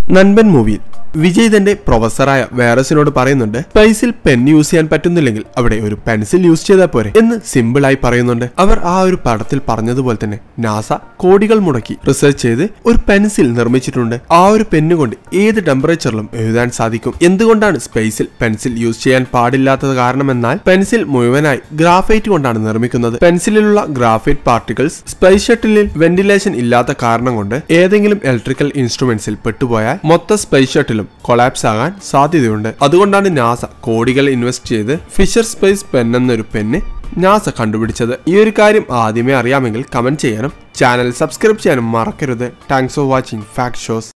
നൻപൻ മൂവിയിൽ വിജയ് തന്റെ പ്രൊഫസറായ വേറസിനോട് പറയുന്നുണ്ട് സ്പേസിൽ പെൻ യൂസ് ചെയ്യാൻ പറ്റുന്നില്ലെങ്കിൽ അവിടെ ഒരു പെൻസിൽ യൂസ് ചെയ്താൽ പോരെ എന്ന് സിമ്പിൾ ആയി പറയുന്നുണ്ട് അവർ ആ ഒരു പടത്തിൽ പറഞ്ഞതുപോലെ തന്നെ നാസ കോടികൾ മുടക്കി റിസർച്ച് ചെയ്ത് ഒരു പെൻസിൽ നിർമ്മിച്ചിട്ടുണ്ട് ആ ഒരു പെന്ന് കൊണ്ട് ഏത് ടെമ്പറേച്ചറിലും എഴുതാൻ സാധിക്കും എന്തുകൊണ്ടാണ് സ്പേസിൽ പെൻസിൽ യൂസ് ചെയ്യാൻ പാടില്ലാത്തത് കാരണമെന്നാൽ പെൻസിൽ മുഴുവനായി ഗ്രാഫൈറ്റ് കൊണ്ടാണ് നിർമ്മിക്കുന്നത് പെൻസിലിലുള്ള ഗ്രാഫൈറ്റ് പാർട്ടിക്കിൾസ് സ്പേസ് ഷട്ടിലിൽ വെന്റിലേഷൻ ഇല്ലാത്ത കാരണം കൊണ്ട് ഏതെങ്കിലും ഇലക്ട്രിക്കൽ ഇൻസ്ട്രുമെന്റ്സിൽ പെട്ടുപോയാൽ മൊത്ത സ്പേസ് ഷട്ടിലും കൊളാപ്സ് ആകാൻ സാധ്യതയുണ്ട് അതുകൊണ്ടാണ് നാസ കോടികൾ ഇൻവെസ്റ്റ് ചെയ്ത് ഫിഷർ സ്പേസ് പെൻ എന്നൊരു പെന്ന് നാസ കണ്ടുപിടിച്ചത് ഈ ഒരു കാര്യം ആദ്യമേ അറിയാമെങ്കിൽ കമന്റ് ചെയ്യാനും ചാനൽ സബ്സ്ക്രൈബ് ചെയ്യാനും മറക്കരുത് thanks for watching fact shows